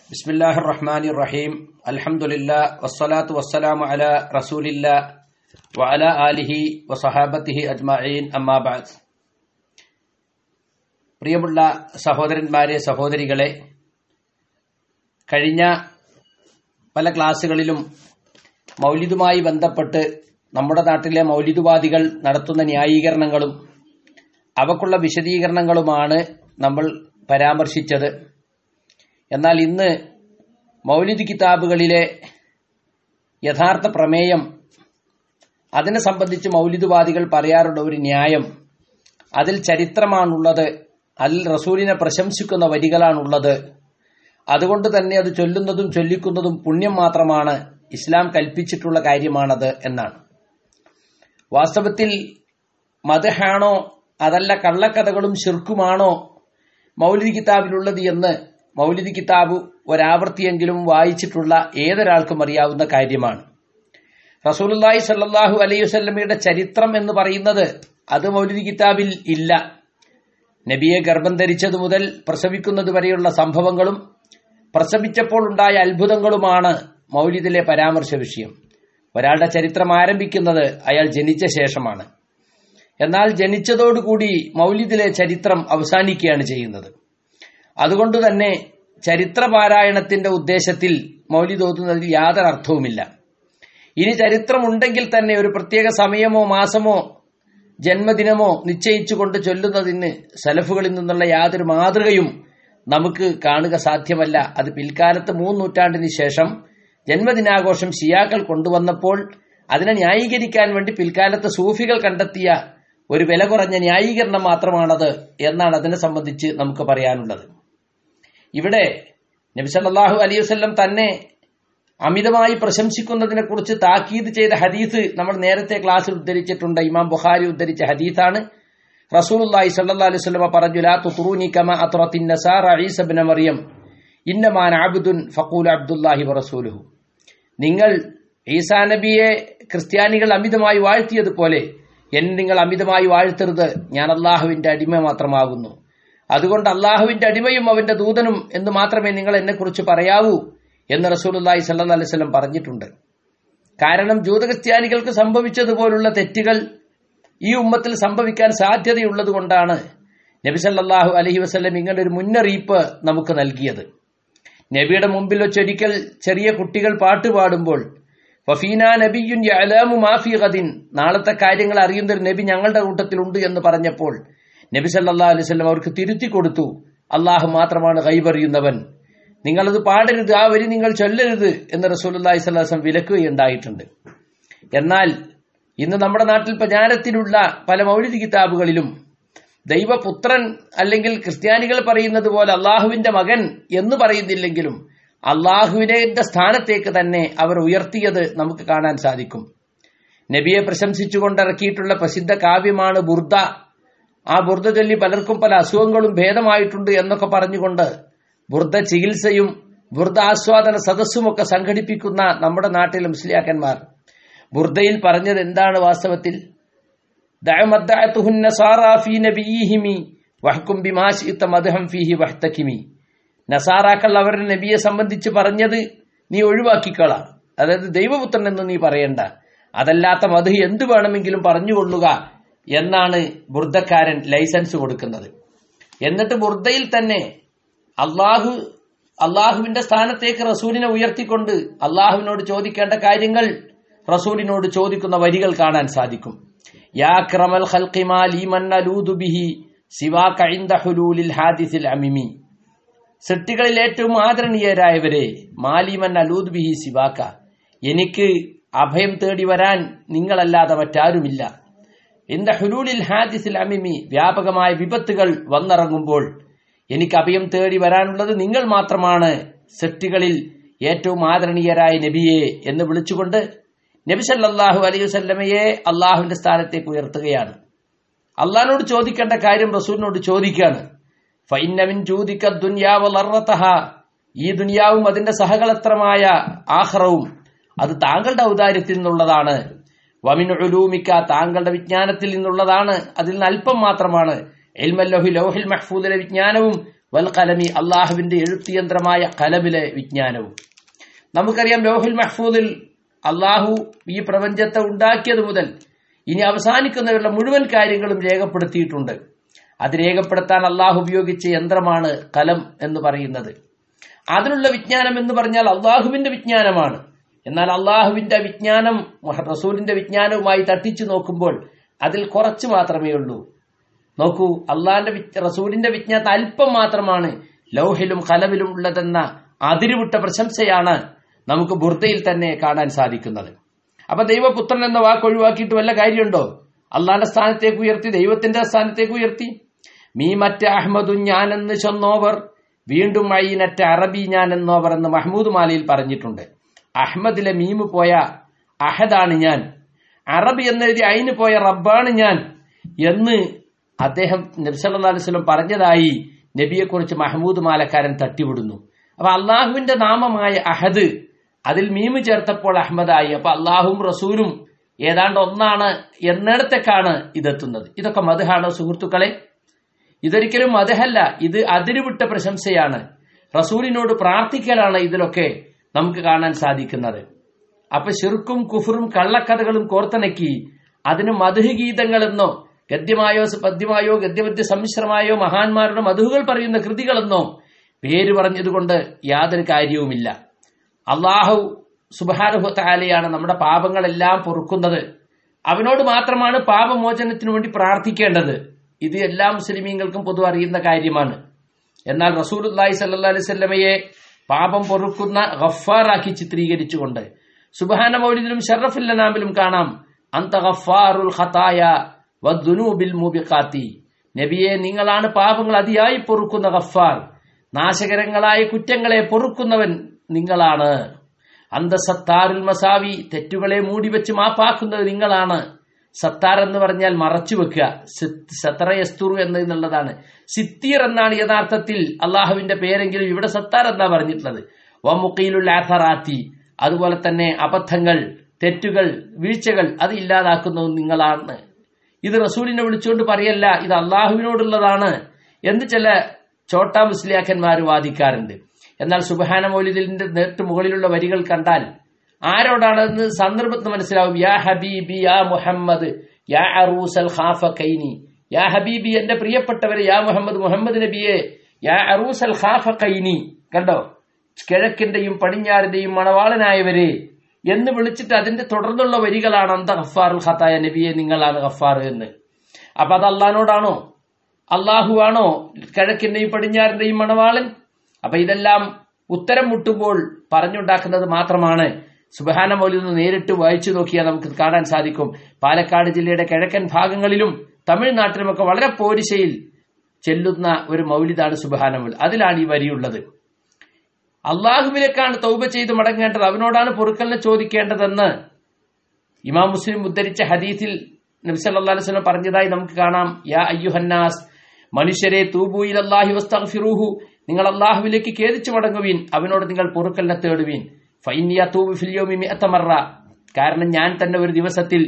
بسم الله الرحمن الرحيم الحمد لله والصلاة والسلام على رسول الله وعلى آله وصحابته أجمعين أما بعد പ്രിയമുള്ള സഹോദരന്മാരെ സഹോദരികളെ കഴിഞ്ഞ പല ക്ലാസ്സുകളിലും മൗലിദുമായി ബന്ധപ്പെട്ട് നമ്മുടെ നാട്ടിലെ മൗലിദുവാദികൾ നടത്തുന്ന ന്യായീകരണങ്ങളും അവക്കുള്ള വിശദീകരണങ്ങളുമാണ് നമ്മൾ പരാമർശിച്ചത് എന്നാൽ ഇന്ന് മൗലിദ് കിതാബുകളിലെ യഥാർത്ഥ പ്രമേയം അതിനെ സംബന്ധിച്ച് മൗലിദുവാദികൾ പറയാറുള്ള ഒരു ന്യായം അതിൽ ചരിത്രമാണുള്ളത് അതിൽ റസൂലിനെ പ്രശംസിക്കുന്ന വരികളാണുള്ളത് അതുകൊണ്ട് തന്നെ അത് ചൊല്ലുന്നതും ചൊല്ലിക്കുന്നതും പുണ്യം മാത്രമാണ് ഇസ്ലാം കൽപ്പിച്ചിട്ടുള്ള കാര്യമാണത് എന്നാണ് വാസ്തവത്തിൽ മതഹാണോ അതല്ല കള്ളക്കഥകളും ശിർക്കുമാണോ മൗലിദ് കിതാബിലുള്ളത് എന്ന് മൗലിദ് കിതാബ് ഒരാവർത്തിയെങ്കിലും വായിച്ചിട്ടുള്ള ഏതൊരാൾക്കും അറിയാവുന്ന കാര്യമാണ് റസൂലുല്ലാഹി സല്ലാഹു അലൈഹി വസല്ലമയുടെ ചരിത്രം എന്ന് പറയുന്നത് അത് മൗലിദ് കിതാബിൽ ഇല്ല നബിയെ ഗർഭം ധരിച്ചതു മുതൽ പ്രസവിക്കുന്നത് വരെയുള്ള സംഭവങ്ങളും പ്രസവിച്ചപ്പോൾ ഉണ്ടായ അത്ഭുതങ്ങളുമാണ് മൗലിദിലെ പരാമർശ വിഷയം ഒരാളുടെ ചരിത്രം ആരംഭിക്കുന്നത് അയാൾ ജനിച്ച ശേഷമാണ് എന്നാൽ ജനിച്ചതോടുകൂടി മൗലിദിലെ ചരിത്രം അവസാനിക്കുകയാണ് ചെയ്യുന്നത് അതുകൊണ്ട് തന്നെ ചരിത്രപാരായണത്തിന്റെ ഉദ്ദേശത്തിൽ മൗലിദ് ഓതുന്നതിൽ യാതൊരു അർത്ഥവുമില്ല ഇനി ചരിത്രമുണ്ടെങ്കിൽ തന്നെ ഒരു പ്രത്യേക സമയമോ മാസമോ ജന്മദിനമോ നിശ്ചയിച്ചുകൊണ്ട് ചൊല്ലുന്നതിന് സലഫുകളിൽ നിന്നുള്ള യാതൊരു മാതൃകയും നമുക്ക് കാണുക സാധ്യമല്ല അത് പിൽക്കാലത്ത് മൂന്ന് നൂറ്റാണ്ടിന് ശേഷം ജന്മദിനാഘോഷം ഷിയാക്കൾ കൊണ്ടുവന്നപ്പോൾ അതിനെ ന്യായീകരിക്കാൻ വേണ്ടി പിൽക്കാലത്ത് സൂഫികൾ കണ്ടെത്തിയ ഒരു വില കുറഞ്ഞ ന്യായീകരണം മാത്രമാണത് എന്നാണ് അതിനെ സംബന്ധിച്ച് നമുക്ക് പറയാനുള്ളത് ഇവിടെ നബി സല്ലല്ലാഹു അലൈഹി വസല്ലം തന്നെ അമിതമായി പ്രശംസിക്കുന്നതിനെ കുറിച്ച് താക്കീത് ചെയ്ത ഹദീസ് നമ്മൾ നേരത്തെ ക്ലാസ്സിൽ ഉദ്ധരിച്ചിട്ടുണ്ട് ഇമാം ബുഖാരി ഉദ്ധരിച്ച ഹദീസാണ് റസൂലുള്ളാഹി സ്വല്ലല്ലാഹു അലൈഹി വസല്ലം പറഞ്ഞു ലാ തുറൂനി കമ അത്രത്തിൻ നസാറ ഈസ ഇബ്നു മറിയം ഇന്നമാൻ അബ്ദുൻ ഫഖൂൽ അബ്ദുല്ലാഹി വറസൂലുഹു നിങ്ങൾ ഈസാ നബിയെ ക്രിസ്ത്യാനികൾ അമിതമായി വാഴ്ത്തിയതുപോലെ എന്നെ നിങ്ങൾ അമിതമായി വാഴ്ത്തരുത് ഞാൻ അള്ളാഹുവിന്റെ അടിമ മാത്രമാകുന്നു അതുകൊണ്ട് അള്ളാഹുവിന്റെ അടിമയും അവന്റെ ദൂതനും എന്ന് മാത്രമേ നിങ്ങൾ എന്നെക്കുറിച്ച് പറയാവൂ എന്ന് റസൂലുല്ലാഹി സല്ലാ അലൈവല്ലം പറഞ്ഞിട്ടുണ്ട് കാരണം ജൂതക്രിസ്ത്യാനികൾക്ക് സംഭവിച്ചതുപോലുള്ള തെറ്റുകൾ ഈ ഉമ്മത്തിൽ സംഭവിക്കാൻ സാധ്യതയുള്ളത് കൊണ്ടാണ് നബി സല്ലാഹു അലഹി വസ്ല്ലം ഇങ്ങനെ ഒരു മുന്നറിയിപ്പ് നമുക്ക് നൽകിയത് നബിയുടെ മുമ്പിൽ വെച്ചൊരിക്കൽ ചെറിയ കുട്ടികൾ പാട്ട് പാടുമ്പോൾ വഫീന നബിയുൻ യഅലാമു മാഫി ഖദിൻ നാളത്തെ കാര്യങ്ങൾ അറിയുന്ന ഒരു നബി ഞങ്ങളുടെ കൂട്ടത്തിലുണ്ട് എന്ന് പറഞ്ഞപ്പോൾ നബി സല്ലല്ലാഹു അലൈഹി വസല്ലം അവർക്ക് തിരുത്തി കൊടുത്തു അള്ളാഹു മാത്രമാണ് കൈവറിയുന്നവൻ നിങ്ങളത് പാടരുത് ആ വരി നിങ്ങൾ ചൊല്ലരുത് എന്ന് റസൂലുള്ളാഹി സ്വല്ലല്ലാഹു അലൈഹി വസല്ലം വിലക്കുകയുണ്ടായിട്ടുണ്ട് എന്നാൽ ഇന്ന് നമ്മുടെ നാട്ടിൽ പ്രചാരത്തിലുള്ള പല മൗലിദ് കിതാബുകളിലും ദൈവപുത്രൻ അല്ലെങ്കിൽ ക്രിസ്ത്യാനികൾ പറയുന്നത് പോലെ അള്ളാഹുവിന്റെ മകൻ എന്ന് പറയുന്നില്ലെങ്കിലും അള്ളാഹുവിന്റെ സ്ഥാനത്തേക്ക് തന്നെ അവർ ഉയർത്തിയത് നമുക്ക് കാണാൻ സാധിക്കും നബിയെ പ്രശംസിച്ചുകൊണ്ട് ഇറക്കിയിട്ടുള്ള പ്രസിദ്ധ കാവ്യമാണ് ബുർദ ആ ബുർദ ചൊല്ലി പലർക്കും പല അസുഖങ്ങളും ഭേദമായിട്ടുണ്ട് എന്നൊക്കെ പറഞ്ഞുകൊണ്ട് ബുർദ ചികിത്സയും ബുർദ ആസ്വാദന സദസ്സുമൊക്കെ സംഘടിപ്പിക്കുന്ന നമ്മുടെ നാട്ടിലെ മുസ്ലിയാക്കന്മാർ ബുർദയിൽ പറഞ്ഞത് എന്താണ് വാസ്തവത്തിൽ നസാറാക്കൾ അവരുടെ നബിയെ സംബന്ധിച്ച് പറഞ്ഞത് നീ ഒഴിവാക്കിക്കള അതായത് ദൈവപുത്രൻ എന്ന് നീ പറയണ്ട അതല്ലാത്ത മധു എന്തു വേണമെങ്കിലും പറഞ്ഞുകൊള്ളുക എന്നാണ് ബുർദക്കാരൻ ലൈസൻസ് കൊടുക്കുന്നത് എന്നിട്ട് ബുർദയിൽ തന്നെ അള്ളാഹു അള്ളാഹുവിന്റെ സ്ഥാനത്തേക്ക് റസൂലിനെ ഉയർത്തിക്കൊണ്ട് അള്ളാഹുവിനോട് ചോദിക്കേണ്ട കാര്യങ്ങൾ റസൂലിനോട് ചോദിക്കുന്ന വരികൾ കാണാൻ സാധിക്കും യാ ക്രമൽ ബിഹി അമിമി സൃഷ്ടികളിൽ ഏറ്റവും ആദരണീയരായവരെ മാലിമൻ അലൂദ് ബിഹി സിവാക്ക എനിക്ക് അഭയം തേടി വരാൻ നിങ്ങളല്ലാതെ മറ്റാരുമില്ല ഇന്ത ഹുലൂലിൽ ഹാദിസിൽ അമിമി വ്യാപകമായ വിപത്തുകൾ വന്നിറങ്ങുമ്പോൾ എനിക്ക് അഭയം തേടി വരാനുള്ളത് നിങ്ങൾ മാത്രമാണ് സൃഷ്ടികളിൽ ഏറ്റവും ആദരണീയരായ നബിയെ എന്ന് വിളിച്ചുകൊണ്ട് നബി സല്ലാഹു അലൈഹി വസല്ലമയെ അള്ളാഹുവിന്റെ സ്ഥാനത്തേക്ക് ഉയർത്തുകയാണ് അള്ളഹാനോട് ചോദിക്കേണ്ട കാര്യം റസൂലിനോട് ചോദിക്കുകയാണ് ഫൈനവിൻ ജൂതിക്ക ദുന്യാവലറത്തഹ ഈ ദുനിയാവും അതിന്റെ സഹകളത്രമായ ആഹ്റവും അത് താങ്കളുടെ ഔദാര്യത്തിൽ നിന്നുള്ളതാണ് വമിൻ ഉലൂമിക്ക താങ്കളുടെ വിജ്ഞാനത്തിൽ നിന്നുള്ളതാണ് അതിൽ നിന്ന് അല്പം മാത്രമാണ് എൽമല്ലഹു ലൗഹിൽ മഹ്ഫൂദിലെ വിജ്ഞാനവും വൽ കലമി അള്ളാഹുവിന്റെ എഴുത്തിയന്ത്രമായ കലമിലെ വിജ്ഞാനവും നമുക്കറിയാം ലോഹിൽ മഹ്ഫൂദിൽ അള്ളാഹു ഈ പ്രപഞ്ചത്തെ ഉണ്ടാക്കിയത് മുതൽ ഇനി അവസാനിക്കുന്നവരുടെ മുഴുവൻ കാര്യങ്ങളും രേഖപ്പെടുത്തിയിട്ടുണ്ട് അത് രേഖപ്പെടുത്താൻ അള്ളാഹു ഉപയോഗിച്ച യന്ത്രമാണ് കലം എന്ന് പറയുന്നത് അതിനുള്ള വിജ്ഞാനം എന്ന് പറഞ്ഞാൽ അള്ളാഹുവിന്റെ വിജ്ഞാനമാണ് എന്നാൽ അള്ളാഹുവിന്റെ വിജ്ഞാനം റസൂലിന്റെ വിജ്ഞാനവുമായി തട്ടിച്ചു നോക്കുമ്പോൾ അതിൽ കുറച്ച് മാത്രമേ ഉള്ളൂ നോക്കൂ അള്ളാഹിന്റെ റസൂലിന്റെ വിജ്ഞാനത്തെ അല്പം മാത്രമാണ് ലൗഹിലും കലവിലും ഉള്ളതെന്ന അതിരുവിട്ട പ്രശംസയാണ് നമുക്ക് ബുർദയിൽ തന്നെ കാണാൻ സാധിക്കുന്നത് അപ്പൊ ദൈവപുത്രൻ എന്ന വാക്ക് ഒഴിവാക്കിയിട്ട് വല്ല കാര്യമുണ്ടോ അള്ളാന്റെ സ്ഥാനത്തേക്ക് ഉയർത്തി ദൈവത്തിന്റെ സ്ഥാനത്തേക്ക് ഉയർത്തി മീ മറ്റ് അഹമ്മദു ഞാനെന്ന് ചെന്നോവർ വീണ്ടും അയിനറ്റ അറബി ഞാൻ എന്നോവർ എന്ന് മഹ്മൂദ് മാലയിൽ പറഞ്ഞിട്ടുണ്ട് അഹമ്മദിലെ മീമ് പോയ അഹദാണ് ഞാൻ അറബി എന്നെഴുതി അയിന് പോയ റബ്ബാണ് ഞാൻ എന്ന് അദ്ദേഹം നബ്സല്ലാ അലുസ്ലം പറഞ്ഞതായി നബിയെക്കുറിച്ച് മഹമ്മൂദ് മാലക്കാരൻ തട്ടിവിടുന്നു അപ്പൊ അള്ളാഹുവിന്റെ നാമമായ അഹദ് അതിൽ മീമ് ചേർത്തപ്പോൾ അഹമ്മദായി അപ്പൊ അള്ളാഹും റസൂലും ഏതാണ്ട് ഒന്നാണ് എന്നിടത്തേക്കാണ് ഇതെത്തുന്നത് ഇതൊക്കെ മധുഹാണോ സുഹൃത്തുക്കളെ ഇതൊരിക്കലും മതഹല്ല ഇത് അതിരുവിട്ട പ്രശംസയാണ് റസൂലിനോട് പ്രാർത്ഥിക്കലാണ് ഇതിലൊക്കെ നമുക്ക് കാണാൻ സാധിക്കുന്നത് അപ്പൊ ശിർക്കും കുഫറും കള്ളക്കഥകളും കോർത്തിണക്കി അതിന് മധുഹ ഗീതങ്ങളെന്നോ ഗദ്യമായോ പദ്യമായോ ഗദ്യപദ്യ സമ്മിശ്രമായോ മഹാന്മാരുടെ മധുഹുകൾ പറയുന്ന കൃതികളെന്നോ പേര് പറഞ്ഞതുകൊണ്ട് യാതൊരു കാര്യവുമില്ല അള്ളാഹു സുബാനുഹു താലയാണ് നമ്മുടെ പാപങ്ങളെല്ലാം പൊറുക്കുന്നത് അവനോട് മാത്രമാണ് പാപമോചനത്തിനു വേണ്ടി പ്രാർത്ഥിക്കേണ്ടത് ഇത് എല്ലാ മുസ്ലിമീങ്ങൾക്കും പൊതു അറിയുന്ന കാര്യമാണ് എന്നാൽ റസൂലുല്ലാഹി സല്ലാ അലൈവല്ലമയെ പാപം പൊറുക്കുന്ന ഗഫാറാക്കി ചിത്രീകരിച്ചുകൊണ്ട് സുബാന മൗലിദിലും ഷറഫുല്ലനാമിലും കാണാം അന്ത ഗഫാറുൽ ഖതായ വദ്ദുനൂബിൽ മുബിഖാത്തി നബിയെ നിങ്ങളാണ് പാപങ്ങൾ അതിയായി പൊറുക്കുന്ന ഗഫാർ നാശകരങ്ങളായ കുറ്റങ്ങളെ പൊറുക്കുന്നവൻ നിങ്ങളാണ് അന്തസത്താറുൽ മസാവി തെറ്റുകളെ മൂടിവെച്ച് മാപ്പാക്കുന്നത് നിങ്ങളാണ് സത്താർ എന്ന് പറഞ്ഞാൽ മറച്ചു വെക്കുക സത്തറ യസ്തുറു എന്നുള്ളതാണ് സിത്തീർ എന്നാണ് യഥാർത്ഥത്തിൽ അള്ളാഹുവിന്റെ പേരെങ്കിലും ഇവിടെ സത്താർ എന്നാ പറഞ്ഞിട്ടുള്ളത് വമുക്കയിലുള്ള ആഥറാത്തി അതുപോലെ തന്നെ അബദ്ധങ്ങൾ തെറ്റുകൾ വീഴ്ചകൾ അത് ഇല്ലാതാക്കുന്നത് നിങ്ങളാണ് ഇത് റസൂലിനെ വിളിച്ചുകൊണ്ട് പറയല്ല ഇത് അള്ളാഹുവിനോടുള്ളതാണ് എന്ന് ചില ചോട്ടാ മുസ്ലിയാക്കന്മാർ വാദിക്കാറുണ്ട് എന്നാൽ സുബഹാന മൗലിദിന്റെ നേട്ട് മുകളിലുള്ള വരികൾ കണ്ടാൽ ആരോടാണെന്ന് സന്ദർഭത്തിൽ മനസ്സിലാവും യാ ഹബീബി യാ മുഹമ്മദ് യാ അറൂസൽ ഖാഫ കൈനി യാ ഹബീബി എന്റെ പ്രിയപ്പെട്ടവരെ യാ മുഹമ്മദ് മുഹമ്മദ് നബിയെ യാ അറൂസൽ ഖാഫ കൈനി കണ്ടോ കിഴക്കിന്റെയും പടിഞ്ഞാറിന്റെയും മണവാളനായവരെ എന്ന് വിളിച്ചിട്ട് അതിന്റെ തുടർന്നുള്ള വരികളാണ് അന്ത ഗഫാറുൽ ഖത്തായ നബിയെ നിങ്ങളാണ് ഗഫാർ എന്ന് അപ്പൊ അത് അള്ളഹാനോടാണോ അള്ളാഹു ആണോ കിഴക്കിന്റെയും പടിഞ്ഞാറിന്റെയും മണവാളൻ അപ്പൊ ഇതെല്ലാം ഉത്തരം മുട്ടുമ്പോൾ പറഞ്ഞുണ്ടാക്കുന്നത് മാത്രമാണ് സുബഹാന മൗലിന്ന് നേരിട്ട് വായിച്ചു നോക്കിയാൽ നമുക്ക് കാണാൻ സാധിക്കും പാലക്കാട് ജില്ലയുടെ കിഴക്കൻ ഭാഗങ്ങളിലും തമിഴ്നാട്ടിലുമൊക്കെ വളരെ പോരിശയിൽ ചെല്ലുന്ന ഒരു മൗലിദാണ് സുബഹാന മൗലിദ് അതിലാണ് ഈ വരിയുള്ളത് അള്ളാഹുവിലേക്കാണ് തൗബ ചെയ്ത് മടങ്ങേണ്ടത് അവനോടാണ് പൊറുക്കലിനെ ചോദിക്കേണ്ടതെന്ന് ഇമാം മുസ്ലിം ഉദ്ധരിച്ച ഹദീസിൽ നബി സല്ലല്ലാഹു അലൈഹി വസല്ലം പറഞ്ഞതായി നമുക്ക് കാണാം യാ അയ്യുഹന്നാസ് മനുഷ്യരെ തൂബു ഇലല്ലാഹി വസ്തഗ്ഫിറൂഹു നിങ്ങൾ അള്ളാഹുവിലേക്ക് ഖേദിച്ചു മടങ്ങുവീൻ അവനോട് നിങ്ങൾ പൊറുക്കലിനെ തേടുവീൻ ഫൈനിയ തൂബു ഫിൽ യൗമി മിഅത്ത മറ കാരണം ഞാൻ തന്നെ ഒരു ദിവസത്തിൽ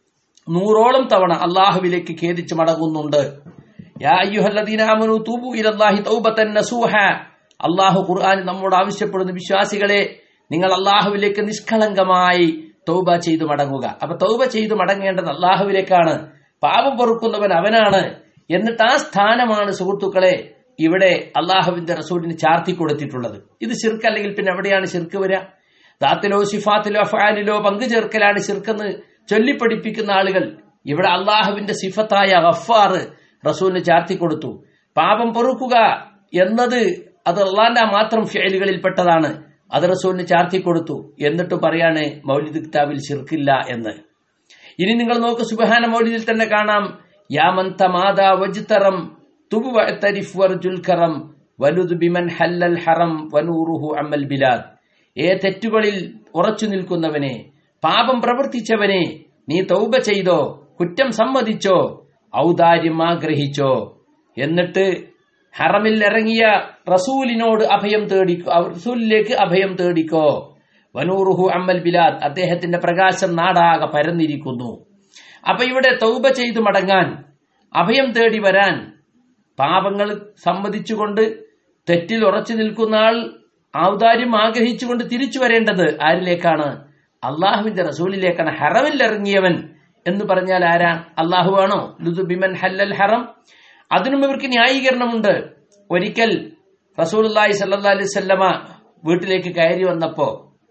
നൂറോളം തവണ അള്ളാഹുവിലേക്ക് ഖേദിച്ചു മടങ്ങുന്നുണ്ട് യാ അയ്യുഹല്ലദീന ആമനു തൂബു ഇലല്ലാഹി തൗബതൻ നസൂഹ അള്ളാഹു ഖുർആൻ നമ്മോട് ആവശ്യപ്പെടുന്ന വിശ്വാസികളെ നിങ്ങൾ അള്ളാഹുവിലേക്ക് നിഷ്കളങ്കമായി തൗബ ചെയ്തു മടങ്ങുക അപ്പൊ തൗബ ചെയ്തു മടങ്ങേണ്ടത് അള്ളാഹുവിലേക്കാണ് പാപം പൊറുക്കുന്നവൻ അവനാണ് എന്നിട്ട് ആ സ്ഥാനമാണ് സുഹൃത്തുക്കളെ ഇവിടെ അള്ളാഹുവിന്റെ റസൂലിന് ചാർത്തി കൊടുത്തിട്ടുള്ളത് ഇത് ശിർക്ക് അല്ലെങ്കിൽ പിന്നെ എവിടെയാണ് ശിർക്ക് വരിക ദാത്തിലോ സിഫാത്തിലോ അഫാലിലോ പങ്കു ചേർക്കലാണ് ശിർക്കെന്ന് ചൊല്ലിപ്പഠിപ്പിക്കുന്ന ആളുകൾ ഇവിടെ അള്ളാഹുവിന്റെ സിഫത്തായ ഗഫാർ റസൂലിന് ചാർത്തി കൊടുത്തു പാപം പൊറുക്കുക എന്നത് അത് അള്ളാന്റെ മാത്രം ഫേലുകളിൽപ്പെട്ടതാണ് അത് റസൂലിന് ചാർത്തി കൊടുത്തു എന്നിട്ട് പറയാണ് മൗലിദ് കിതാബിൽ ശിർക്കില്ല എന്ന് ഇനി നിങ്ങൾ നോക്ക് സുബഹാന മൗലിദിൽ തന്നെ കാണാം യാമന്ത മാതാ വജ്തറം തുബു വഅ്തരിഫ് വർജുൽ കറം വലുദ് ബിമൻ ഹല്ലൽ ഹറം വനൂറുഹു അമൽ ബിലാദ് ഏ തെറ്റുകളിൽ ഉറച്ചു നിൽക്കുന്നവനെ പാപം പ്രവർത്തിച്ചവനെ നീ തൗബ ചെയ്തോ കുറ്റം സമ്മതിച്ചോ ഔദാര്യം ആഗ്രഹിച്ചോ എന്നിട്ട് ഹറമിൽ ഇറങ്ങിയ റസൂലിനോട് അഭയം തേടിക്കോ റസൂലിലേക്ക് അഭയം തേടിക്കോ വനൂറുഹു അമ്മൽ ബിലാദ് അദ്ദേഹത്തിന്റെ പ്രകാശം നാടാകെ പരന്നിരിക്കുന്നു അപ്പൊ ഇവിടെ തൗബ ചെയ്തു മടങ്ങാൻ അഭയം തേടി വരാൻ പാപങ്ങൾ സമ്മതിച്ചുകൊണ്ട് തെറ്റിൽ ഉറച്ചു നിൽക്കുന്ന ആൾ ഔദാര്യം ആഗ്രഹിച്ചുകൊണ്ട് തിരിച്ചു വരേണ്ടത് ആരിലേക്കാണ് അള്ളാഹുവിന്റെ റസൂലിലേക്കാണ് ഹറമിൽ ഇറങ്ങിയവൻ എന്ന് പറഞ്ഞാൽ ആരാ അള്ളാഹുവാണോ ലുദുബിമൻ ഹല്ലൽ ഹറം അതിനും ഇവർക്ക് ന്യായീകരണമുണ്ട് ഒരിക്കൽ റസൂലുള്ളാഹി സല്ലല്ലാഹു അലൈഹി വസല്ലമ വീട്ടിലേക്ക് കയറി വന്നപ്പോ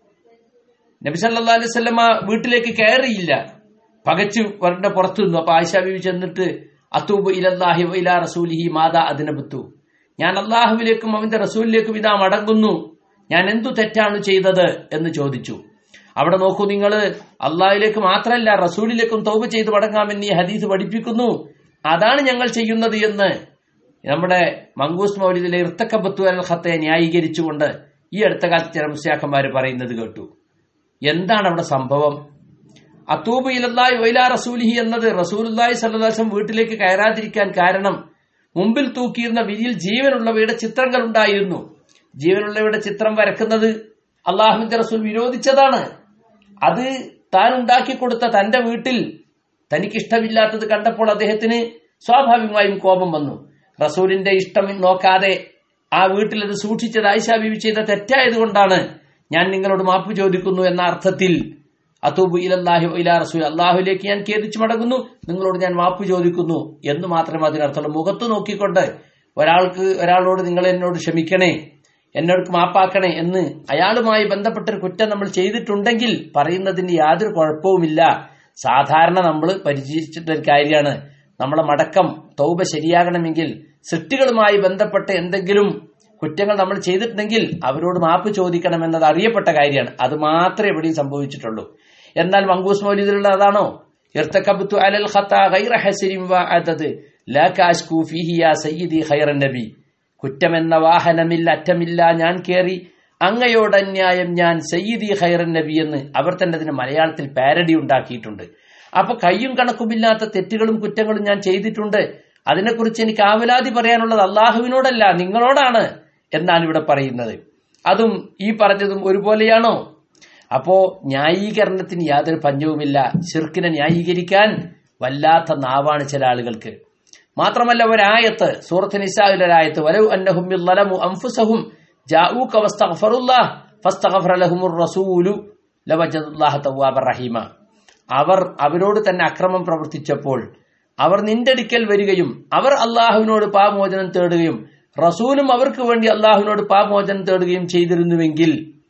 നബി സല്ലല്ലാഹു അലൈഹി വസല്ലമ വീട്ടിലേക്ക് കയറിയില്ല പകച്ചു വരണ്ട പുറത്തു നിന്നു അപ്പൊ ആയിഷ ബീവി ചെന്നിട്ട് അത്തൂബ് ഇലല്ലാഹി വ ഇലാ റസൂലിഹി മാതാ അതിനബത്തു ഞാൻ അള്ളാഹുവിലേക്കും അവന്റെ റസൂലിലേക്കും ഇതാ മടങ്ങുന്നു ഞാൻ എന്തു തെറ്റാണ് ചെയ്തത് എന്ന് ചോദിച്ചു അവിടെ നോക്കൂ നിങ്ങൾ അള്ളാഹിലേക്ക് മാത്രമല്ല റസൂലിലേക്കും തൗബ ചെയ്ത് മടങ്ങാമെന്ന് ഈ ഹദീസ് പഠിപ്പിക്കുന്നു അതാണ് ഞങ്ങൾ ചെയ്യുന്നത് എന്ന് നമ്മുടെ മങ്കൂസ് മൗലിദിലെ ഇർത്തക്കബത്തു അൽ ഖത്തെ ന്യായീകരിച്ചുകൊണ്ട് ഈ അടുത്ത കാലത്ത് ചില മുസ്യാഖന്മാർ പറയുന്നത് കേട്ടു എന്താണ് അവിടെ സംഭവം അത്തൂബ് ഇലല്ലായി വൈലാ റസൂലിഹി എന്നത് റസൂലുല്ലായി സല്ലാസം വീട്ടിലേക്ക് കയറാതിരിക്കാൻ കാരണം മുമ്പിൽ തൂക്കിയിരുന്ന വിരിയിൽ ജീവനുള്ളവയുടെ ചിത്രങ്ങൾ ഉണ്ടായിരുന്നു ജീവനുള്ളവയുടെ ചിത്രം വരക്കുന്നത് അള്ളാഹുവിന്റെ റസൂൽ വിരോധിച്ചതാണ് അത് താൻ ഉണ്ടാക്കി കൊടുത്ത തന്റെ വീട്ടിൽ തനിക്കിഷ്ടമില്ലാത്തത് കണ്ടപ്പോൾ അദ്ദേഹത്തിന് സ്വാഭാവികമായും കോപം വന്നു റസൂലിന്റെ ഇഷ്ടം നോക്കാതെ ആ വീട്ടിൽ അത് സൂക്ഷിച്ചത് ആയിഷ ബീവി ചെയ്ത തെറ്റായതുകൊണ്ടാണ് ഞാൻ നിങ്ങളോട് മാപ്പ് ചോദിക്കുന്നു എന്ന അർത്ഥത്തിൽ അത്തൂബ് ഇലല്ലാഹി ഇലാ റസൂൽ അള്ളാഹുലേക്ക് ഞാൻ ഖേദിച്ചു മടങ്ങുന്നു നിങ്ങളോട് ഞാൻ മാപ്പ് ചോദിക്കുന്നു എന്ന് മാത്രമേ അതിനർത്ഥമുള്ളൂ മുഖത്ത് നോക്കിക്കൊണ്ട് ഒരാൾക്ക് ഒരാളോട് നിങ്ങൾ എന്നോട് ക്ഷമിക്കണേ എന്നോട് മാപ്പാക്കണേ എന്ന് അയാളുമായി ബന്ധപ്പെട്ടൊരു കുറ്റം നമ്മൾ ചെയ്തിട്ടുണ്ടെങ്കിൽ പറയുന്നതിന് യാതൊരു കുഴപ്പവുമില്ല സാധാരണ നമ്മൾ പരിചയിച്ചിട്ടൊരു കാര്യമാണ് നമ്മളെ മടക്കം തൗബ ശരിയാകണമെങ്കിൽ സൃഷ്ടികളുമായി ബന്ധപ്പെട്ട എന്തെങ്കിലും കുറ്റങ്ങൾ നമ്മൾ ചെയ്തിട്ടുണ്ടെങ്കിൽ അവരോട് മാപ്പ് ചോദിക്കണമെന്നത് അറിയപ്പെട്ട കാര്യമാണ് അത് മാത്രമേ എവിടെയും സംഭവിച്ചിട്ടുള്ളൂ എന്നാൽ മങ്കൂസ് മൗലിദിലുള്ള അതാണോ ഇർത്തക്കബ്തു അലൽ ഖത്ത ഗൈറ ഹസരിൻ വഅദദ് ലാ കാശ്കു ഫീഹി യാ സയ്യിദി ഖൈറൻ നബി കുറ്റമെന്ന വാഹനമില്ല അറ്റമില്ല ഞാൻ കേറി അങ്ങയോട് അന്യായം ഞാൻ സയ്യിദി ഖൈറൻ നബി എന്ന് അവർ തന്നെ അതിന് മലയാളത്തിൽ പാരഡി ഉണ്ടാക്കിയിട്ടുണ്ട് അപ്പൊ കയ്യും കണക്കുമില്ലാത്ത തെറ്റുകളും കുറ്റങ്ങളും ഞാൻ ചെയ്തിട്ടുണ്ട് അതിനെക്കുറിച്ച് എനിക്ക് ആവലാതി പറയാനുള്ളത് അള്ളാഹുവിനോടല്ല നിങ്ങളോടാണ് എന്നാണ് ഇവിടെ പറയുന്നത് അതും ഈ പറഞ്ഞതും ഒരുപോലെയാണോ അപ്പോ ന്യായീകരണത്തിന് യാതൊരു പഞ്ഞവുമില്ല ശിർക്കിനെ ന്യായീകരിക്കാൻ വല്ലാത്ത നാവാണ് ചില ആളുകൾക്ക് മാത്രമല്ല ഒരായത്ത് സൂറത്ത് നിസാവിലെ ഒരായത്ത് വലവ് അന്നഹും ളലമു അൻഫുസഹും ജാഊക വസ്തഗ്ഫറുല്ലാഹ് ഫസ്തഗ്ഫറ ലഹുമുർ റസൂലു ലവജദുല്ലാഹ തവ്വാബർ റഹീമ അവർ അവരോട് തന്നെ അക്രമം പ്രവർത്തിച്ചപ്പോൾ അവർ നിന്റെ അടുക്കൽ വരികയും അവർ അള്ളാഹുവിനോട് പാമോചനം തേടുകയും റസൂലും അവർക്ക് വേണ്ടി അള്ളാഹുവിനോട് പാമോചനം തേടുകയും ചെയ്തിരുന്നുവെങ്കിൽ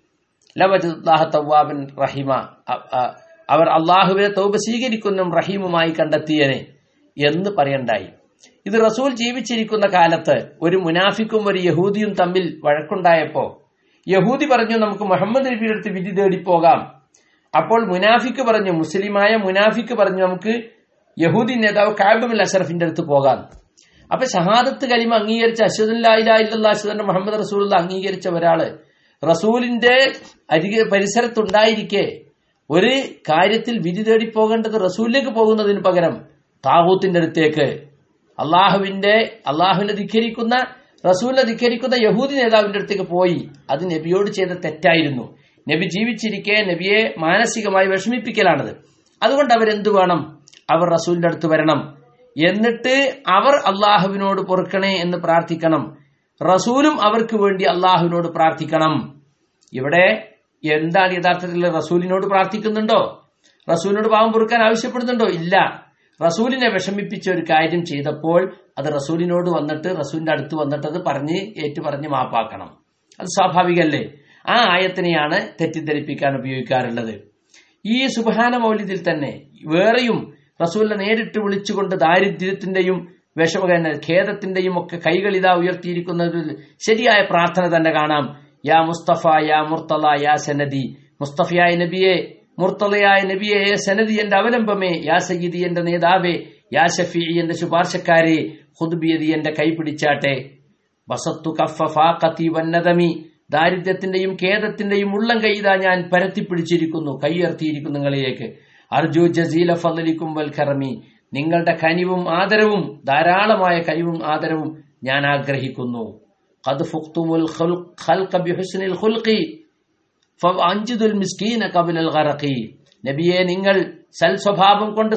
ലവജദുല്ലാഹ തവ്വാബൻ റഹീമ അവർ അള്ളാഹുവിനെ തൗബ സ്വീകരിക്കുന്നതും റഹീമുമായി കണ്ടെത്തിയനെ എന്ന് പറയണ്ടായി ഇത് റസൂൽ ജീവിച്ചിരിക്കുന്ന കാലത്ത് ഒരു മുനാഫിക്കും ഒരു യഹൂദിയും തമ്മിൽ വഴക്കുണ്ടായപ്പോ യഹൂദി പറഞ്ഞു നമുക്ക് മുഹമ്മദ് നബിയുടെ അടുത്ത് വിധി തേടി പോകാം അപ്പോൾ മുനാഫിക്ക് പറഞ്ഞു മുസ്ലിമായ മുനാഫിക്ക് പറഞ്ഞു നമുക്ക് യഹൂദി നേതാവ് കാബുൽ അഷറഫിന്റെ അടുത്ത് പോകാം അപ്പൊ ഷഹാദത്ത് കലിമ അംഗീകരിച്ച അശ്വദുല്ലാ അശ്വദന്റെ മുഹമ്മദ് റസൂൽ അംഗീകരിച്ച ഒരാള് റസൂലിന്റെ അരികെ പരിസരത്തുണ്ടായിരിക്കെ ഒരു കാര്യത്തിൽ വിധി തേടി പോകേണ്ടത് റസൂലിലേക്ക് പോകുന്നതിന് പകരം താഹൂത്തിന്റെ അടുത്തേക്ക് അള്ളാഹുവിന്റെ അള്ളാഹുവിനെ ധിഖരിക്കുന്ന റസൂലിനെ ധിഖരിക്കുന്ന യഹൂദി നേതാവിന്റെ അടുത്തേക്ക് പോയി അത് നബിയോട് ചെയ്ത തെറ്റായിരുന്നു നബി ജീവിച്ചിരിക്കെ നബിയെ മാനസികമായി വിഷമിപ്പിക്കലാണത് അതുകൊണ്ട് അവരെന്തു വേണം അവർ റസൂലിന്റെ അടുത്ത് വരണം എന്നിട്ട് അവർ അള്ളാഹുവിനോട് പൊറുക്കണേ എന്ന് പ്രാർത്ഥിക്കണം റസൂലും അവർക്ക് വേണ്ടി അള്ളാഹുവിനോട് പ്രാർത്ഥിക്കണം ഇവിടെ എന്താണ് യഥാർത്ഥത്തിൽ റസൂലിനോട് പ്രാർത്ഥിക്കുന്നുണ്ടോ റസൂലിനോട് പാവം പൊറുക്കാൻ ആവശ്യപ്പെടുന്നുണ്ടോ ഇല്ല റസൂലിനെ വിഷമിപ്പിച്ച ഒരു കാര്യം ചെയ്തപ്പോൾ അത് റസൂലിനോട് വന്നിട്ട് റസൂലിന്റെ അടുത്ത് വന്നിട്ട് അത് പറഞ്ഞ് ഏറ്റു പറഞ്ഞ് മാപ്പാക്കണം അത് സ്വാഭാവികല്ലേ ആ ആയത്തിനെയാണ് തെറ്റിദ്ധരിപ്പിക്കാൻ ഉപയോഗിക്കാറുള്ളത് ഈ സുബാന മൗലിദിൽ തന്നെ വേറെയും റസൂലിനെ നേരിട്ട് വിളിച്ചുകൊണ്ട് ദാരിദ്ര്യത്തിന്റെയും വിഷമ ഖേദത്തിന്റെയും ഒക്കെ കൈകൾ ഇതാ ഉയർത്തിയിരിക്കുന്ന ഒരു ശരിയായ പ്രാർത്ഥന തന്നെ കാണാം യാ മുസ്തഫ യാ മുർത്തല യാ സനദി മുസ്തഫയായ നബിയെ മുർത്തലയായ നബിയെ സനദി എന്റെ അവലംബമേ യാ സയ്യിദി എന്റെ നേതാവേ യാ ഷഫി എന്റെ ശുപാർശക്കാരെ ഹുദ്ബിയതി എന്റെ കൈ പിടിച്ചാട്ടെ വസത്തു കഫ ഫാഖത്തി വന്നതമി ദാരിദ്ര്യത്തിന്റെയും ഖേദത്തിന്റെയും ഉള്ളം കൈതാ ഞാൻ പരത്തിപ്പിടിച്ചിരിക്കുന്നു കൈയുയർത്തിയിരിക്കുന്നു നിങ്ങളിലേക്ക് അർജു ജസീല ഫലിക്കും വൽ ഖറമി നിങ്ങളുടെ കനിവും ആദരവും ധാരാളമായ കനിവും ആദരവും ഞാൻ ആഗ്രഹിക്കുന്നു ഖദ് ഫുഖ്തുമുൽ ഖൽഖ ബിഹുസ്നിൽ ഖുൽഖി ഫഅൻജിദുൽ മിസ്കീന ഖബലൽ ഗറഖി നബിയെ നിങ്ങൾ സൽ സ്വഭാവം കൊണ്ട്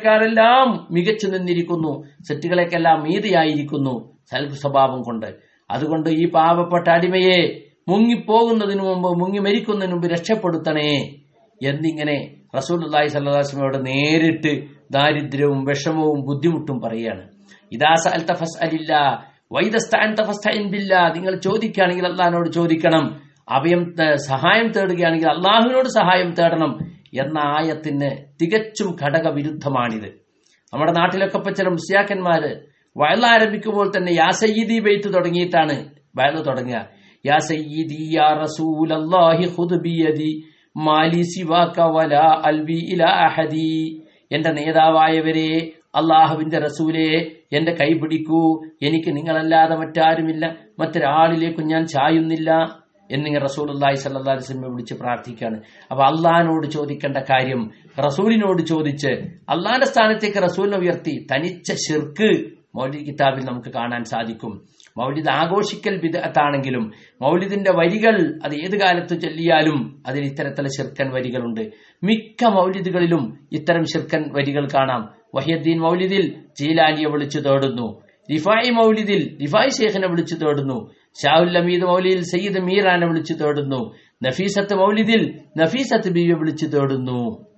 സൃഷ്ടികളെക്കാരെല്ലാം മികച്ചു നിന്നിരിക്കുന്നു സൃഷ്ടികളെക്കെല്ലാം മീതിയായിരിക്കുന്നു സൽ സ്വഭാവം കൊണ്ട് അതുകൊണ്ട് ഈ പാവപ്പെട്ട അടിമയെ മുങ്ങിപ്പോകുന്നതിനു മുമ്പ് മുങ്ങി മരിക്കുന്നതിന് മുമ്പ് രക്ഷപ്പെടുത്തണേ എന്നിങ്ങനെ റസൂലുള്ളാഹി സല്ലാസ്മയോട് നേരിട്ട് ദാരിദ്ര്യവും വിഷമവും ബുദ്ധിമുട്ടും പറയാണ് ഇതാ സഅൽത ഫസ്അലില്ല വൈദസ്തഅൻത ഫസ്തഇൻ ബില്ലാ നിങ്ങൾ ചോദിക്കുകയാണെങ്കിൽ അള്ളാഹിനോട് ചോദിക്കണം അഭയം ത- സഹായം തേടുകയാണെങ്കിൽ അള്ളാഹുവിനോട് സഹായം തേടണം എന്ന ആയത്തിന് തികച്ചും ഘടകവിരുദ്ധമാണിത് നമ്മുടെ നാട്ടിലൊക്കെ ഇപ്പൊ ചില മുസ്ലിയാക്കന്മാര് വയൽ ആരംഭിക്കുമ്പോൾ തന്നെ യാ സയ്യിദി ബെയ്ത്ത് തുടങ്ങിയിട്ടാണ് വയൽ തുടങ്ങുക യാ സയ്യിദി യാ റസൂലല്ലാഹി ഖുദ് ബിയദി മാലി സിവാക വലാ അൽവി ഇലാ അഹദി എന്റെ നേതാവായവരെ അള്ളാഹുവിന്റെ റസൂലെ എന്റെ കൈ പിടിക്കൂ എനിക്ക് നിങ്ങളല്ലാതെ മറ്റാരുമില്ല മറ്റൊരാളിലേക്കും ഞാൻ ചായുന്നില്ല എന്നിങ്ങനെ റസൂൽ അള്ളാഹി സല്ലാ വസ്ലമെ വിളിച്ച് പ്രാർത്ഥിക്കുകയാണ് അപ്പൊ അള്ളഹാനോട് ചോദിക്കേണ്ട കാര്യം റസൂലിനോട് ചോദിച്ച് അള്ളാന്റെ സ്ഥാനത്തേക്ക് റസൂലിനെ ഉയർത്തി തനിച്ച ഷിർക്ക് മൗലിദ് കിതാബിൽ നമുക്ക് കാണാൻ സാധിക്കും മൗലിദ് ആഘോഷിക്കൽ വിദഗ്ധാണെങ്കിലും മൗലിദിന്റെ വരികൾ അത് ഏത് കാലത്ത് ചൊല്ലിയാലും അതിൽ ഇത്തരത്തിലെ ശിർക്കൻ വരികളുണ്ട് മിക്ക മൗലിദുകളിലും ഇത്തരം ശിർക്കൻ വരികൾ കാണാം വഹിയദ്ദീൻ മൗലിദിൽ ജീലാനിയെ വിളിച്ചു തേടുന്നു റിഫായി മൗലിദിൽ റിഫായി ഷേഖിനെ വിളിച്ചു തേടുന്നു ഷാഹുൽ അമീദ് മൗലിദിൽ സയ്യിദ് മീറാനെ വിളിച്ചു തേടുന്നു നഫീസത്ത് മൗലിദിൽ നഫീസത്ത് ബീവിയെ വിളിച്ചു തേടുന്നു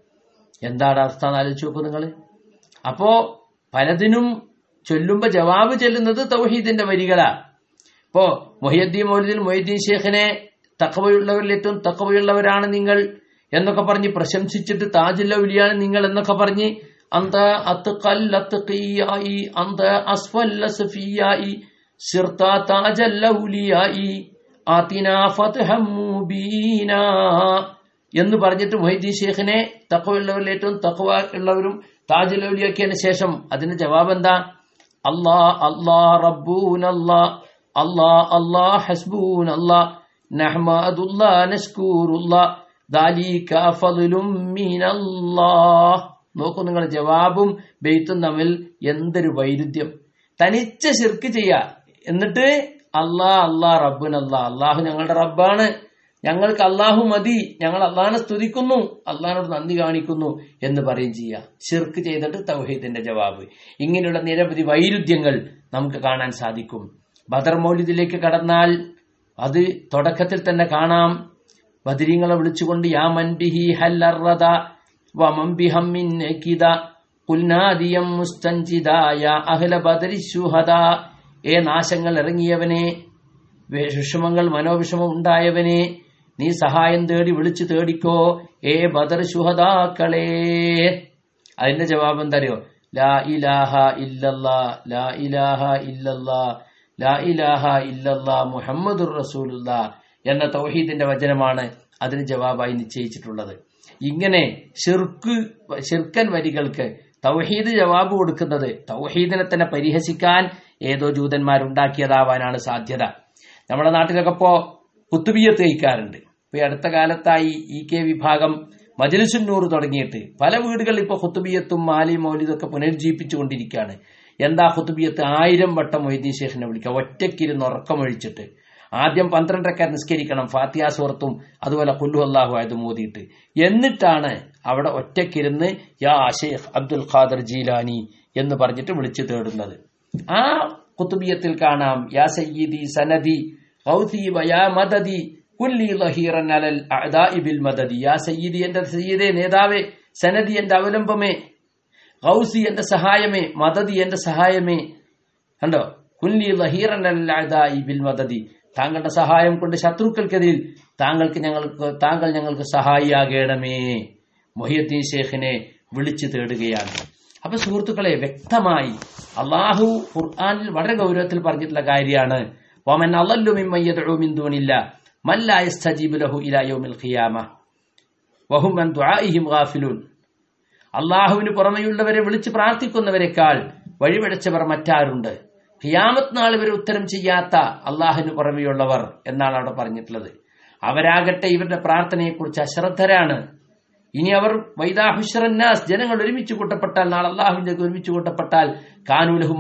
എന്താണ് അവസ്ഥ എന്ന് ആലോചിച്ച് നോക്കൂ നിങ്ങൾ അപ്പോ പലതിനും ചൊല്ലുമ്പോ ജവാബ് ചെല്ലുന്നത് തൗഹീദിന്റെ വരികളാ ഇപ്പോ മൊഹിയദ്ദീൻ മൗലിദിൽ മൊഹിദ്ദീൻ ഷേഖിനെ തക്കവയുള്ളവരിൽ ഏറ്റവും തക്കവയുള്ളവരാണ് നിങ്ങൾ എന്നൊക്കെ പറഞ്ഞ് പ്രശംസിച്ചിട്ട് താജുല്ലൗലിയാണ് നിങ്ങൾ എന്നൊക്കെ പറഞ്ഞ് അന്ത അത്ഖൽ അത്ഖിയായി അന്ത അസ്ഫൽ അസ്ഫിയായി സിർത താജല്ലൗലിയായി ആതിനാ ഫത്ഹം മുബീനാ എന്ന് പറഞ്ഞിട്ട് മൊഹീദ്ദീൻ ഷേഖിനെ തക്കവയുള്ളവരിൽ ഏറ്റവും തക്കവ ഉള്ളവരും താജുലൗലിയാക്കിയതിന് ശേഷം അതിന്റെ ജവാബ് എന്താ അല്ലാ അല്ലാ റബ്ബൂൻ അല്ലാ അല്ലാ അല്ലാ ഹസ്ബൂൻ അല്ലാ നഹ്മദുല്ലാ നഷ്കൂറുല്ലാ ദാലിക ഫദ്ലും മിനല്ലാഹ് നോക്കൂ നിങ്ങൾ ജവാബും ബെയ്ത്തും തമ്മിൽ എന്തൊരു വൈരുദ്ധ്യം തനിച്ച ശിർക്ക് ചെയ്യുക എന്നിട്ട് അല്ലാ അല്ലാ റബ്ബുൻ അല്ലാ അള്ളാഹു ഞങ്ങളുടെ റബ്ബാണ് ഞങ്ങൾക്ക് അള്ളാഹു മതി ഞങ്ങൾ അള്ളാഹിനെ സ്തുതിക്കുന്നു അള്ളാഹിനോട് നന്ദി കാണിക്കുന്നു എന്ന് പറയും ചെയ്യുക ഷിർക്ക് ചെയ്തിട്ട് തൗഹീദിന്റെ ജവാബ് ഇങ്ങനെയുള്ള നിരവധി വൈരുദ്ധ്യങ്ങൾ നമുക്ക് കാണാൻ സാധിക്കും ബദർ മൗലിദിലേക്ക് കടന്നാൽ അത് തുടക്കത്തിൽ തന്നെ കാണാം ബദരീങ്ങളെ വിളിച്ചുകൊണ്ട് യാ മൻബിഹി ഹല്ലറദ വമൻ ബിഹമ്മിൻ നകിദ കുൽനാദിയം മുസ്തഞ്ചിദായ അഹ്ല ബദരി ശുഹദ ഏ നാശങ്ങൾ ഇറങ്ങിയവനെ വിഷമങ്ങൾ മനോവിഷമം ഉണ്ടായവനെ നീ സഹായം തേടി വിളിച്ചു തേടിക്കോ ഏ ബദർ ശുഹദാക്കളെ അതിന്റെ ജവാബ് എന്താ അറിയോ ലാ ഇലാഹ ഇല്ലല്ലാ ലാ ഇലാഹ ഇല്ലല്ലാ ലാ ഇലാഹ ഇല്ലല്ലാ മുഹമ്മദുർ റസൂലുള്ള എന്ന തൗഹീദിന്റെ വചനമാണ് അതിന് ജവാബായി നിശ്ചയിച്ചിട്ടുള്ളത് ഇങ്ങനെ ഷിർക്ക് ഷിർക്കൻ വരികൾക്ക് തൗഹീദ് ജവാബ് കൊടുക്കുന്നത് തൗഹീദിനെ തന്നെ പരിഹസിക്കാൻ ഏതോ ജൂതന്മാരുണ്ടാക്കിയതാവാനാണ് സാധ്യത നമ്മുടെ നാട്ടിലൊക്കെ ഇപ്പോ കുത്തുബിയത്ത് കഴിക്കാറുണ്ട് ഇപ്പൊ ഈ അടുത്ത കാലത്തായി ഇ കെ വിഭാഗം മജലിസുന്നൂർ തുടങ്ങിയിട്ട് പല വീടുകളിൽ ഇപ്പൊ ഹുത്തുബിയത്തും മാലി മൗലിദൊക്കെ പുനരുജ്ജീവിച്ചുകൊണ്ടിരിക്കുകയാണ് എന്താ ഹുത്തുബിയത്ത് ആയിരം വട്ടം മൊയ്തീൻ ശേഖനെ വിളിക്കുക ഒറ്റയ്ക്കിരുന്ന് ഉറക്കമൊഴിച്ചിട്ട് ആദ്യം പന്ത്രണ്ടരക്കാർ നിസ്കരിക്കണം ഫാത്തിയ സുഹൃത്തും അതുപോലെ കുല്ലു അള്ളാഹു ആയത് മോദിയിട്ട് എന്നിട്ടാണ് അവിടെ ഒറ്റയ്ക്കിരുന്ന് യാ ഷെയ്ഖ് അബ്ദുൽ ഖാദർ ജീലാനി എന്ന് പറഞ്ഞിട്ട് വിളിച്ചു തേടുന്നത് ആ കുത്തുബിയത്തിൽ കാണാം യാ സയ്യിദി സനദി ഖൗസി വയാ മദദി കുല്ലി ലഹീറൻ അലൽ അഅദാഇ ബിൽ മദദി യാ സയ്യിദി എന്റെ സയ്യിദേ നേതാവേ സനദി എന്റെ അവലംബമേ ഖൗസി എന്റെ സഹായമേ മദദി എന്റെ സഹായമേ കണ്ടോ കുല്ലി ലഹീറൻ അലൽ അഅദാഇ ബിൽ മദദി താങ്കളുടെ സഹായം കൊണ്ട് ശത്രുക്കൾക്കെതിരിൽ താങ്കൾക്ക് ഞങ്ങൾക്ക് താങ്കൾ ഞങ്ങൾക്ക് സഹായിയാകണമേ മൊഹിയദ്ദീൻ ഷേഖിനെ വിളിച്ചു തേടുകയാണ് അപ്പൊ സുഹൃത്തുക്കളെ വ്യക്തമായി അള്ളാഹു ഖുർആാനിൽ വളരെ ഗൗരവത്തിൽ പറഞ്ഞിട്ടുള്ള കാര്യമാണ് വമൻ അളല്ലു മിമ്മൻ യദ്ഉ മിൻ ദൂനില്ല മൻ ലാ യസ്തജീബു ലഹു ഇലാ യൗമിൽ ഖിയാമ വഹും അൻ ദുആഇഹിം ഗാഫിലൂൻ അള്ളാഹുവിന് പുറമെയുള്ളവരെ വിളിച്ച് പ്രാർത്ഥിക്കുന്നവരെക്കാൾ വഴിപിഴച്ചവർ മറ്റാരുണ്ട് ഖിയാമത്ത് നാൾ വരെ ഉത്തരം ചെയ്യാത്ത അള്ളാഹുവിന് പുറമെയുള്ളവർ എന്നാണ് അവിടെ പറഞ്ഞിട്ടുള്ളത് അവരാകട്ടെ ഇവരുടെ പ്രാർത്ഥനയെക്കുറിച്ച് അശ്രദ്ധരാണ് ഇനി അവർ വൈദാഹുഷറന്നാസ് ജനങ്ങൾ ഒരുമിച്ച് കൂട്ടപ്പെട്ടാൽ നാളെ അള്ളാഹുവിന്റെ ഒരുമിച്ച് കൂട്ടപ്പെട്ടാൽ കാനൂലഹും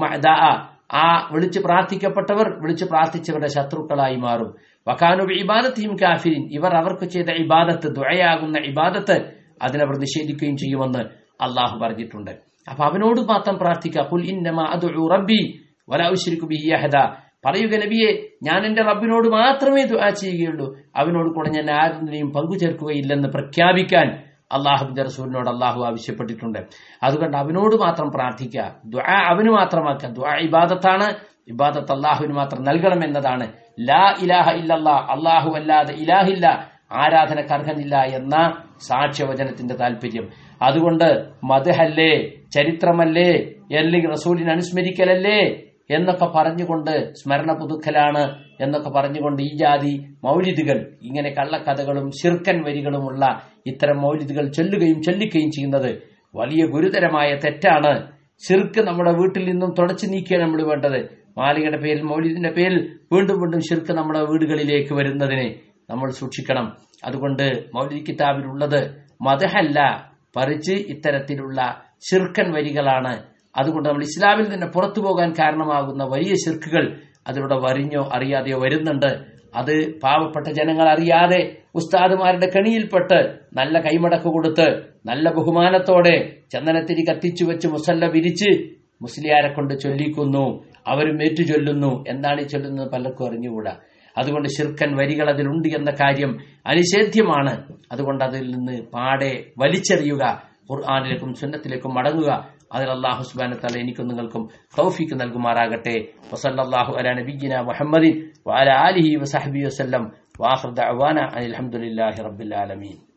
ആ വിളിച്ച് പ്രാർത്ഥിക്കപ്പെട്ടവർ വിളിച്ച് പ്രാർത്ഥിച്ചവരുടെ ശത്രുക്കളായി മാറും വക്കാനു ഇബാദത്തിയും കാഫിരിൻ ഇവർ അവർക്ക് ചെയ്ത ഇബാദത്ത് ദുഴയാകുന്ന ഇബാദത്ത് അതിനവർ നിഷേധിക്കുകയും ചെയ്യുമെന്ന് അള്ളാഹു പറഞ്ഞിട്ടുണ്ട് അപ്പൊ അവനോട് മാത്രം പ്രാർത്ഥിക്കുക കുൽ ഇന്നമ അദുഉ റബ്ബി വലാ ഉശ്രിക്കു ബിഹി അഹദ പറയുക നബിയെ ഞാൻ എന്റെ റബ്ബിനോട് മാത്രമേ ദുആ ചെയ്യുകയുള്ളൂ അവനോട് കൂടെ ഞാൻ ആരുടെയും പങ്കു ചേർക്കുകയില്ലെന്ന് പ്രഖ്യാപിക്കാൻ അള്ളാഹുബിന്റെ റസൂലിനോട് അള്ളാഹു ആവശ്യപ്പെട്ടിട്ടുണ്ട് അതുകൊണ്ട് അവനോട് മാത്രം പ്രാർത്ഥിക്കുക ദുആ അവന് മാത്രമാക്കുക ദുആ ഇബാദത്താണ് ഇബാദത്ത് അള്ളാഹുവിന് മാത്രം നൽകണം എന്നതാണ് ലാ ഇലാഹ ഇല്ലല്ലാ അള്ളാഹു അല്ലാതെ ഇലാഹില്ല ആരാധനക്ക് അർഹനില്ല എന്ന സാക്ഷ്യവചനത്തിന്റെ താല്പര്യം അതുകൊണ്ട് മതഹല്ലേ ചരിത്രമല്ലേ അല്ലെങ്കിൽ റസൂലിനെ അനുസ്മരിക്കലല്ലേ എന്നൊക്കെ പറഞ്ഞുകൊണ്ട് സ്മരണ പുതുക്കലാണ് എന്നൊക്കെ പറഞ്ഞുകൊണ്ട് ഈ ജാതി മൗലിദുകൾ ഇങ്ങനെ കള്ളക്കഥകളും ശിർക്കൻ വരികളുമുള്ള ഇത്തരം മൗലിദുകൾ ചൊല്ലുകയും ചൊല്ലിക്കുകയും ചെയ്യുന്നത് വലിയ ഗുരുതരമായ തെറ്റാണ് ശിർക്ക് നമ്മുടെ വീട്ടിൽ നിന്നും തുടച്ചു നീക്കിയാണ് നമ്മൾ വേണ്ടത് മാലികയുടെ പേരിൽ മൗലിദിന്റെ പേരിൽ വീണ്ടും വീണ്ടും ശിർക്ക് നമ്മുടെ വീടുകളിലേക്ക് വരുന്നതിനെ നമ്മൾ സൂക്ഷിക്കണം അതുകൊണ്ട് മൗലിദ് കിതാബിലുള്ളത് മതഹല്ല പറിച്ച് ഇത്തരത്തിലുള്ള ശിർക്കൻ വരികളാണ് അതുകൊണ്ട് നമ്മൾ ഇസ്ലാമിൽ തന്നെ പുറത്തു പോകാൻ കാരണമാകുന്ന വലിയ ശിർക്കുകൾ അതിലൂടെ വരിഞ്ഞോ അറിയാതെയോ വരുന്നുണ്ട് അത് പാവപ്പെട്ട ജനങ്ങൾ അറിയാതെ ഉസ്താദുമാരുടെ കണിയിൽപ്പെട്ട് നല്ല കൈമടക്ക് കൊടുത്ത് നല്ല ബഹുമാനത്തോടെ ചന്ദനത്തിരി കത്തിച്ചു വെച്ച് മുസല്ല വിരിച്ച് മുസ്ലിയാരെ കൊണ്ട് ചൊല്ലിക്കുന്നു അവരും ഏറ്റു ചൊല്ലുന്നു എന്താണ് ഈ ചൊല്ലുന്നത് പലർക്കും അറിഞ്ഞുകൂടാ അതുകൊണ്ട് ശിർക്കൻ വരികൾ അതിലുണ്ട് എന്ന കാര്യം അനിഷേധ്യമാണ് അതുകൊണ്ട് അതിൽ നിന്ന് പാടെ വലിച്ചെറിയുക ഖുർആാനിലേക്കും സുന്നത്തിലേക്കും മടങ്ങുക അതിൽ അള്ളാഹു സുബാന തല എനിക്കും നിങ്ങൾക്കും തൗഫീക്ക് നൽകുമാറാകട്ടെ വസല്ലാഹു അല നബിജിന മുഹമ്മദിൻ വാല ആലിഹി വസഹബി വസ്ലം വാഹൃദ അവാന അനിൽ അലഹമുല്ലാഹി റബ്ബിൽ ആലമീൻ